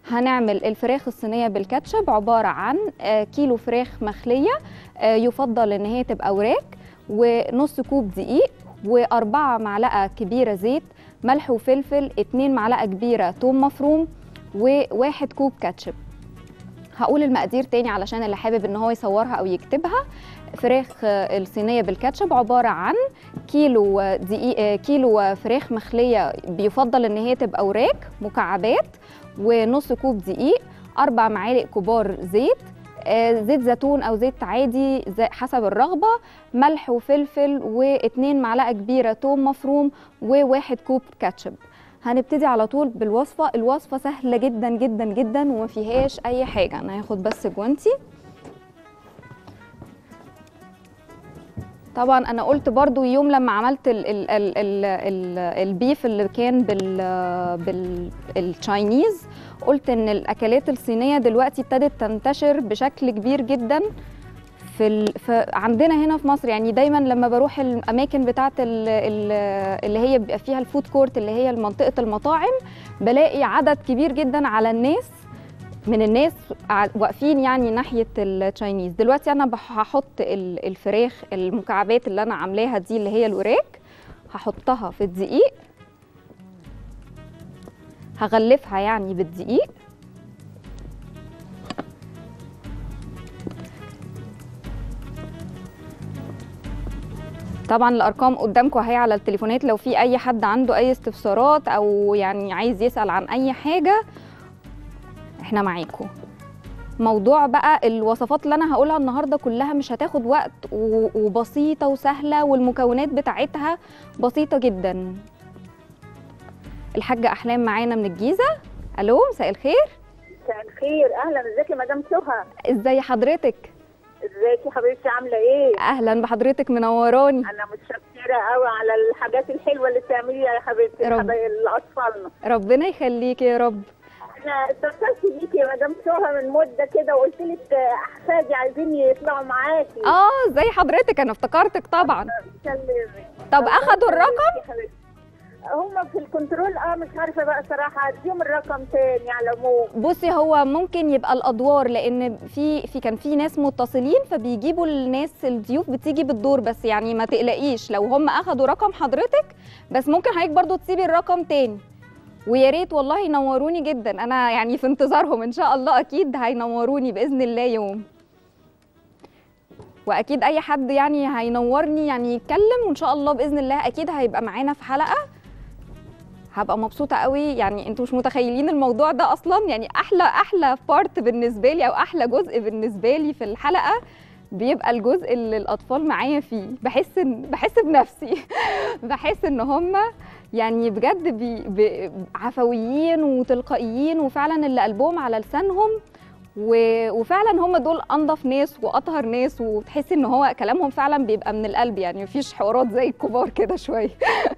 هنعمل الفراخ الصينيه بالكاتشب عباره عن آه، كيلو فراخ مخليه آه، يفضل ان هي تبقى وراك ونص كوب دقيق وأربعة معلقة كبيرة زيت ملح وفلفل اتنين معلقة كبيرة توم مفروم وواحد كوب كاتشب هقول المقادير تاني علشان اللي حابب ان هو يصورها او يكتبها فراخ آه، الصينيه بالكاتشب عباره عن كيلو آه، دقيق آه، كيلو آه، فراخ مخليه بيفضل ان هي تبقى وراك مكعبات ونص كوب دقيق اربع معالق كبار زيت آه، زيت زيتون او زيت عادي زي حسب الرغبه ملح وفلفل واتنين معلقه كبيره توم مفروم وواحد كوب كاتشب هنبتدي على طول بالوصفه الوصفه سهله جدا جدا جدا وما فيهاش اي حاجه انا هاخد بس جوانتي طبعا انا قلت برضو يوم لما عملت ال ال ال ال ال البيف اللي كان بال بال التشاينيز قلت ان الاكلات الصينيه دلوقتي ابتدت تنتشر بشكل كبير جدا في, ال... في عندنا هنا في مصر يعني دايما لما بروح الاماكن بتاعه ال... ال... اللي هي بيبقى فيها الفود كورت اللي هي منطقه المطاعم بلاقي عدد كبير جدا على الناس من الناس ع- واقفين يعني ناحيه التشاينيز دلوقتي انا بح- هحط ال- الفراخ المكعبات اللي انا عاملاها دي اللي هي الوراك هحطها في الدقيق هغلفها يعني بالدقيق طبعا الارقام قدامكم اهي على التليفونات لو في اي حد عنده اي استفسارات او يعني عايز يسال عن اي حاجه احنا معاكم موضوع بقى الوصفات اللي انا هقولها النهارده كلها مش هتاخد وقت و- وبسيطه وسهله والمكونات بتاعتها بسيطه جدا الحاجه احلام معانا من الجيزه الو مساء الخير مساء الخير اهلا ازيك يا مدام سهى ازاي حضرتك ازيك يا حبيبتي عامله ايه اهلا بحضرتك منوراني انا متشكره قوي على الحاجات الحلوه اللي بتعمليها يا حبيبتي رب. لحبايب لاطفالنا ربنا يخليكي يا رب انا اتصلت بيكي يا مدام سهى من مده كده وقلت لك احفادي عايزين يطلعوا معاكي اه زي حضرتك انا افتكرتك طبعا سلمي طب اخدوا الرقم يا حبيبتي. هم في الكنترول اه مش عارفه بقى صراحه اديهم الرقم تاني على العموم بصي هو ممكن يبقى الادوار لان في في كان في ناس متصلين فبيجيبوا الناس الضيوف بتيجي بالدور بس يعني ما تقلقيش لو هم اخدوا رقم حضرتك بس ممكن حضرتك برضو تسيبي الرقم تاني ويا ريت والله ينوروني جدا انا يعني في انتظارهم ان شاء الله اكيد هينوروني باذن الله يوم واكيد اي حد يعني هينورني يعني يتكلم وان شاء الله باذن الله اكيد هيبقى معانا في حلقه هبقى مبسوطه قوي يعني انتوا مش متخيلين الموضوع ده اصلا يعني احلى احلى بارت بالنسبه لي او احلى جزء بالنسبه لي في الحلقه بيبقى الجزء اللي الاطفال معايا فيه بحس ان بحس بنفسي بحس ان هم يعني بجد بي بي عفويين وتلقائيين وفعلا اللي قلبهم على لسانهم و- وفعلا هم دول انضف ناس واطهر ناس وتحسي ان هو كلامهم فعلا بيبقى من القلب يعني مفيش حوارات زي الكبار كده شويه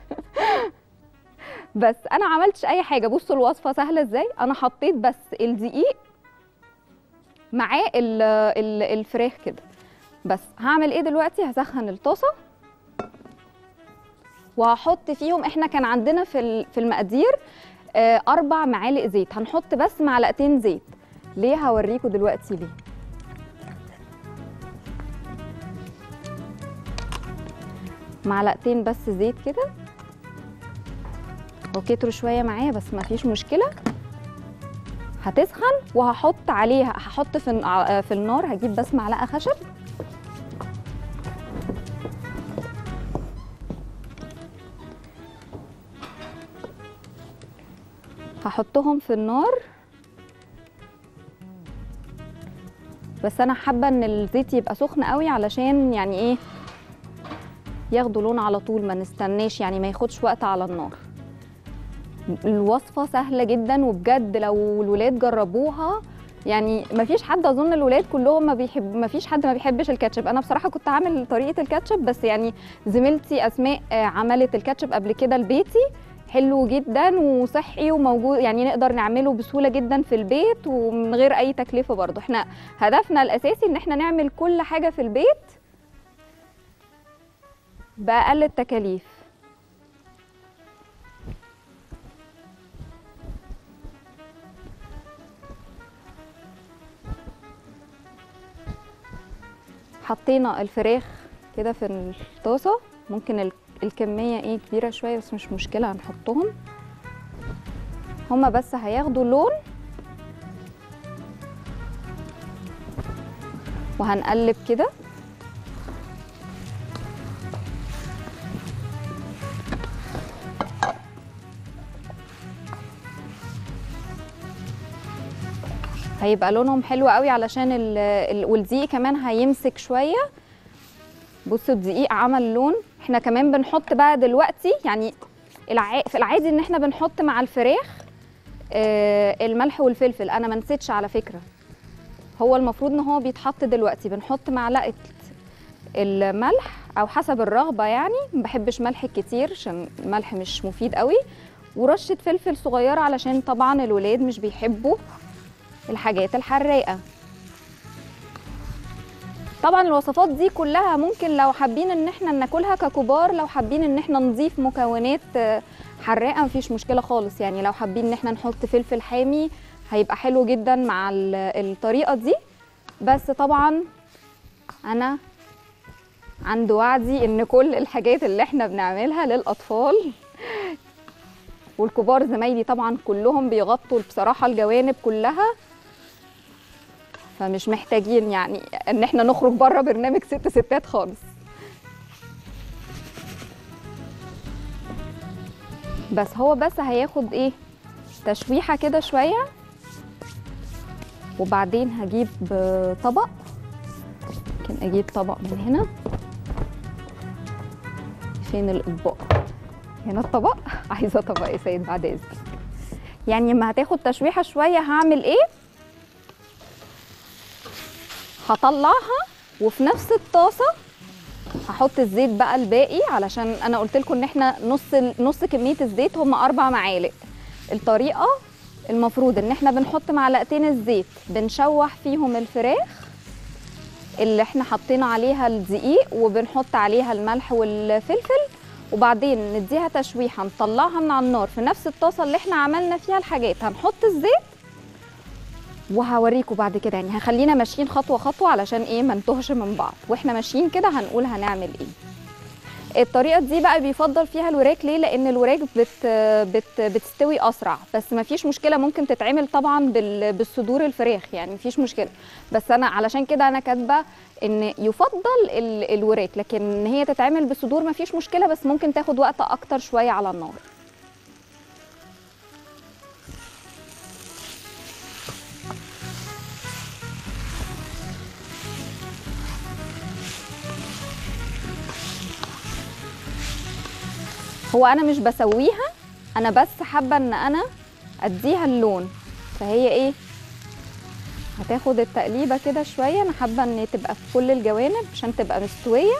بس انا عملتش اي حاجه بصوا الوصفه سهله ازاي انا حطيت بس الدقيق معاه ال- ال- الفراخ كده بس هعمل ايه دلوقتي هسخن الطاسه وهحط فيهم احنا كان عندنا في ال- في المقادير آه، اربع معالق زيت هنحط بس معلقتين زيت ليه هوريكم دلوقتي ليه معلقتين بس زيت كده وكتروا شويه معايا بس ما فيش مشكله هتسخن وهحط عليها هحط في الن- في النار هجيب بس معلقه خشب هحطهم في النار بس انا حابه ان الزيت يبقى سخن قوي علشان يعني ايه ياخدوا لون على طول ما نستناش يعني ما ياخدش وقت على النار الوصفه سهله جدا وبجد لو الولاد جربوها يعني ما فيش حد اظن الولاد كلهم ما بيحب ما فيش حد ما بيحبش الكاتشب انا بصراحه كنت عامل طريقه الكاتشب بس يعني زميلتي اسماء آه، عملت الكاتشب قبل كده لبيتي حلو جدا وصحي وموجود يعني نقدر نعمله بسهوله جدا في البيت ومن غير اي تكلفه برضه احنا هدفنا الاساسي ان احنا نعمل كل حاجه في البيت باقل التكاليف حطينا الفراخ كده في الطاسه ممكن ال- الكميه ايه كبيره شويه بس مش مشكله هنحطهم هما بس هياخدوا لون وهنقلب كده هيبقى لونهم حلو قوي علشان ال- ال- والدقيق كمان هيمسك شويه بصوا الدقيق عمل لون احنا كمان بنحط بقى دلوقتي يعني الع... في العادي ان احنا بنحط مع الفراخ آه الملح والفلفل انا ما نسيتش على فكره هو المفروض ان هو بيتحط دلوقتي بنحط معلقه الملح او حسب الرغبه يعني ما بحبش ملح كتير عشان الملح مش مفيد قوي ورشه فلفل صغيره علشان طبعا الولاد مش بيحبوا الحاجات الحراقه طبعا الوصفات دي كلها ممكن لو حابين ان احنا ناكلها ككبار لو حابين ان احنا نضيف مكونات آه، حراقه مفيش مشكله خالص يعني لو حابين ان احنا نحط فلفل حامي هيبقى حلو جدا مع ال- الطريقه دي بس طبعا انا عند وعدي ان كل الحاجات اللي احنا بنعملها للاطفال والكبار زمايلي طبعا كلهم بيغطوا بصراحه الجوانب كلها فمش محتاجين يعني ان احنا نخرج بره برنامج ست ستات خالص بس هو بس هياخد ايه تشويحه كده شويه وبعدين هجيب آه، طبق ممكن اجيب طبق من هنا فين الاطباق هنا الطبق عايزه طبق يا سيد بعد اذنك يعني لما هتاخد تشويحه شويه هعمل ايه هطلعها وفي نفس الطاسه هحط الزيت بقى الباقي علشان انا قلت لكم ان احنا نص نص كميه الزيت هم اربع معالق الطريقه المفروض ان احنا بنحط معلقتين الزيت بنشوح فيهم الفراخ اللي احنا حطينا عليها الدقيق وبنحط عليها الملح والفلفل وبعدين نديها تشويحه نطلعها من على النار في نفس الطاسه اللي احنا عملنا فيها الحاجات هنحط الزيت وهوريكم بعد كده يعني هخلينا ماشيين خطوه خطوه علشان ايه ما نتوهش من بعض واحنا ماشيين كده هنقول هنعمل ايه الطريقه دي بقى بيفضل فيها الوراك ليه لان الوراك بت بت بتستوي اسرع بس ما فيش مشكله ممكن تتعمل طبعا بال بالصدور الفراخ يعني مفيش مشكله بس انا علشان كده انا كاتبه ان يفضل ال- الوراك لكن ان هي تتعمل بالصدور ما فيش مشكله بس ممكن تاخد وقت اكتر شويه على النار هو انا مش بسويها انا بس حابه ان انا اديها اللون فهي ايه هتاخد التقليبه كده شويه انا حابه ان تبقى في كل الجوانب عشان تبقى مستويه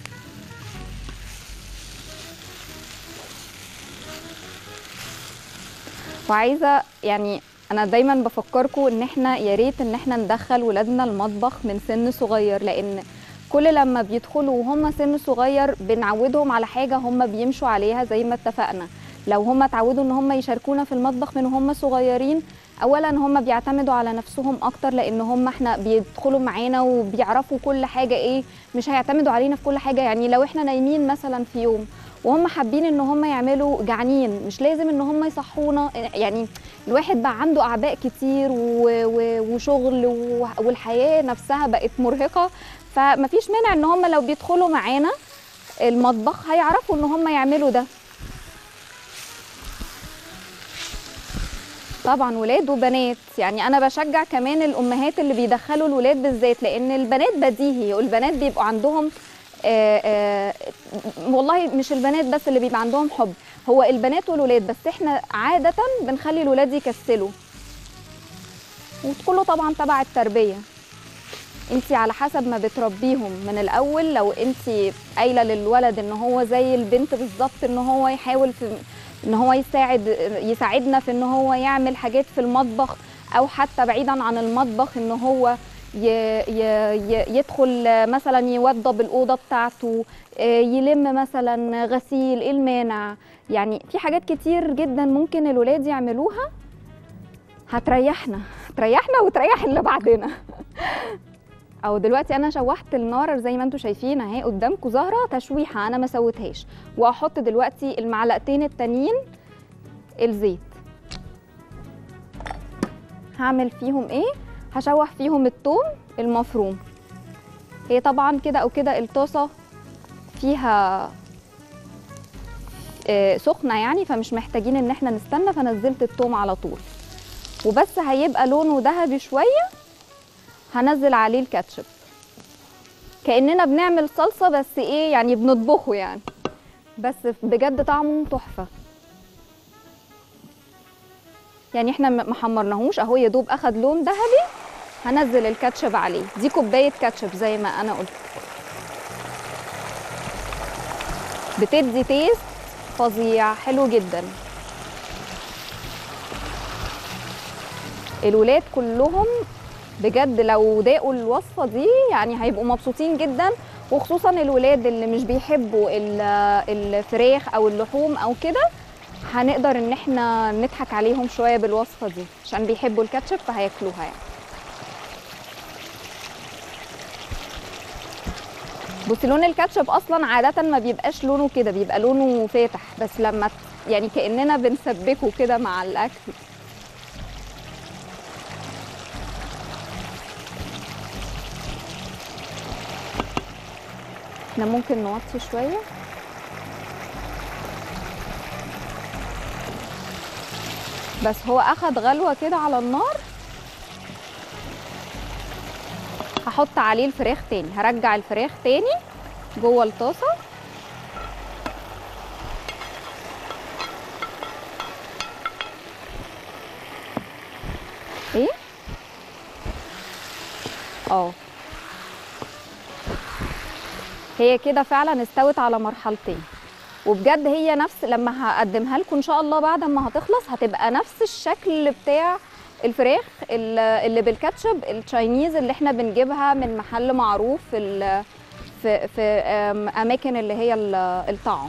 وعايزه يعني انا دايما بفكركم ان احنا يا ريت ان احنا ندخل ولادنا المطبخ من سن صغير لان كل لما بيدخلوا وهم سن صغير بنعودهم على حاجه هم بيمشوا عليها زي ما اتفقنا لو هم اتعودوا ان هم يشاركونا في المطبخ من هم صغيرين اولا هم بيعتمدوا على نفسهم اكتر لان هم احنا بيدخلوا معانا وبيعرفوا كل حاجه ايه مش هيعتمدوا علينا في كل حاجه يعني لو احنا نايمين مثلا في يوم وهم حابين ان هم يعملوا جعانين مش لازم ان هم يصحونا يعني الواحد بقى عنده اعباء كتير و- و- وشغل و- والحياه نفسها بقت مرهقه فمفيش مانع ان هم لو بيدخلوا معانا المطبخ هيعرفوا ان هم يعملوا ده طبعا ولاد وبنات يعني انا بشجع كمان الامهات اللي بيدخلوا الولاد بالذات لان البنات بديهي والبنات بيبقوا عندهم آه آه والله مش البنات بس اللي بيبقى عندهم حب هو البنات والولاد بس احنا عاده بنخلي الولاد يكسلوا وكله طبعا تبع التربيه انت على حسب ما بتربيهم من الاول لو انت قايله للولد ان هو زي البنت بالظبط ان هو يحاول في ان هو يساعد يساعدنا في ان هو يعمل حاجات في المطبخ او حتى بعيدا عن المطبخ ان هو ي ي ي يدخل مثلا يوضب الاوضه بتاعته آه، يلم مثلا غسيل ايه المانع يعني في حاجات كتير جدا ممكن الولاد يعملوها هتريحنا هتريحنا وتريح اللي بعدنا او دلوقتي انا شوحت النار زي ما انتم شايفين اهي قدامكم زهره تشويحه انا ما سويتهاش وهحط دلوقتي المعلقتين التانيين الزيت هعمل فيهم ايه هشوح فيهم الثوم المفروم هي طبعا كده او كده الطاسه فيها آه، سخنه يعني فمش محتاجين ان احنا نستنى فنزلت الثوم على طول وبس هيبقى لونه ذهبي شويه هنزل عليه الكاتشب كاننا بنعمل صلصه بس ايه يعني بنطبخه يعني بس بجد طعمه تحفه يعني احنا م- ما حمرناهوش اهو يا دوب اخد لون ذهبي هنزل الكاتشب عليه دي كوبايه كاتشب زي ما انا قلت بتدي تيست فظيع حلو جدا الولاد كلهم بجد لو داقوا الوصفه دي يعني هيبقوا مبسوطين جدا وخصوصا الولاد اللي مش بيحبوا ال- الفراخ او اللحوم او كده هنقدر ان احنا نضحك عليهم شويه بالوصفه دي عشان بيحبوا الكاتشب فهياكلوها يعني بصي لون الكاتشب اصلا عاده ما بيبقاش لونه كده بيبقى لونه فاتح بس لما ت- يعني كاننا بنسبكه كده مع الاكل احنا ممكن نوطي شويه بس هو اخد غلوه كده على النار هحط عليه الفراخ تاني هرجع الفراخ تاني جوه الطاسه ايه اه هي كده فعلا استوت على مرحلتين وبجد هي نفس لما هقدمها لكم ان شاء الله بعد ما هتخلص هتبقى نفس الشكل بتاع الفراخ ال- اللي بالكاتشب التشاينيز اللي احنا بنجيبها من محل معروف في ال- في في أم، اماكن اللي هي ال- الطعام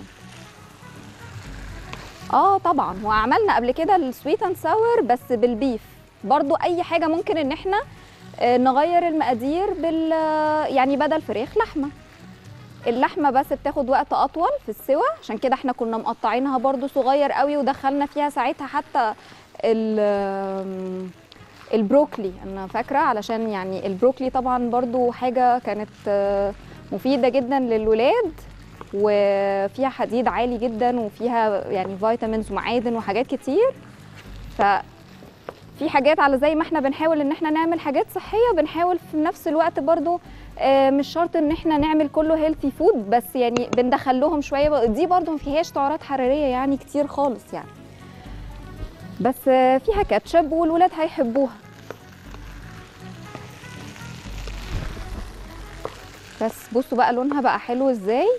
اه طبعا وعملنا قبل كده السويت اند ساور بس بالبيف برضو اي حاجه ممكن ان احنا آه، نغير المقادير بال يعني بدل فراخ لحمه اللحمه بس بتاخد وقت اطول في السوى عشان كده احنا كنا مقطعينها برضو صغير قوي ودخلنا فيها ساعتها حتى ال- البروكلي انا فاكره علشان يعني البروكلي طبعا برضو حاجه كانت آه، مفيده جدا للولاد وفيها حديد عالي جدا وفيها يعني فيتامينز ومعادن وحاجات كتير ف في حاجات على زي ما احنا بنحاول ان احنا نعمل حاجات صحيه بنحاول في نفس الوقت برضو آه، مش شرط ان احنا نعمل كله هيلثي فود بس يعني بندخل لهم شويه دي برضو ما فيهاش سعرات حراريه يعني كتير خالص يعني بس آه، فيها كاتشب والولاد هيحبوها بس بصوا بقى لونها بقى حلو ازاي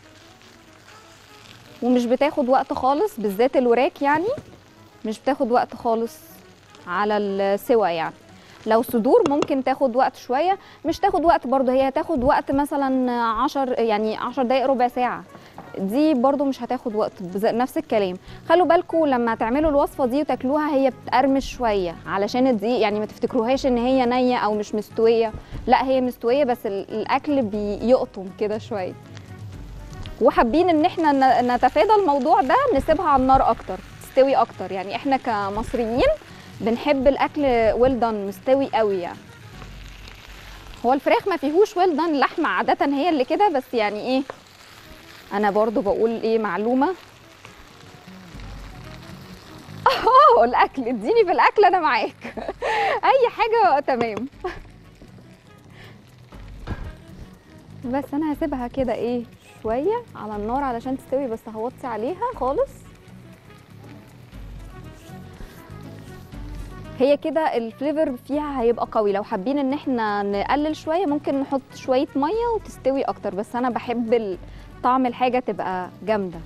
ومش بتاخد وقت خالص بالذات الوراك يعني مش بتاخد وقت خالص على السوا يعني لو صدور ممكن تاخد وقت شويه مش تاخد وقت برضه هي هتاخد وقت مثلا عشر يعني عشر دقايق ربع ساعه دي برضو مش هتاخد وقت بز- نفس الكلام خلوا بالكم لما تعملوا الوصفه دي وتاكلوها هي بتقرمش شويه علشان الدقيق يعني ما تفتكروهاش ان هي نيه او مش مستويه لا هي مستويه بس ال- الاكل بيقطم كده شويه وحابين ان احنا ن- نتفادى الموضوع ده نسيبها على النار اكتر تستوي اكتر يعني احنا كمصريين بنحب الاكل ويل دان مستوي قوي يعني هو الفراخ ما فيهوش ويل دان اللحمه عاده هي اللي كده بس يعني ايه انا برضو بقول ايه معلومه اه الاكل اديني في الاكل انا معاك اي حاجه تمام بس انا هسيبها كده ايه شويه على النار علشان تستوي بس هوطي عليها خالص هي كده الفليفر فيها هيبقى قوي لو حابين ان احنا نقلل شويه ممكن نحط شويه ميه وتستوي اكتر بس انا بحب ال- طعم الحاجه تبقى جامده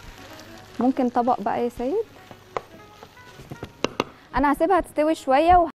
ممكن طبق بقى يا سيد انا هسيبها تستوي شويه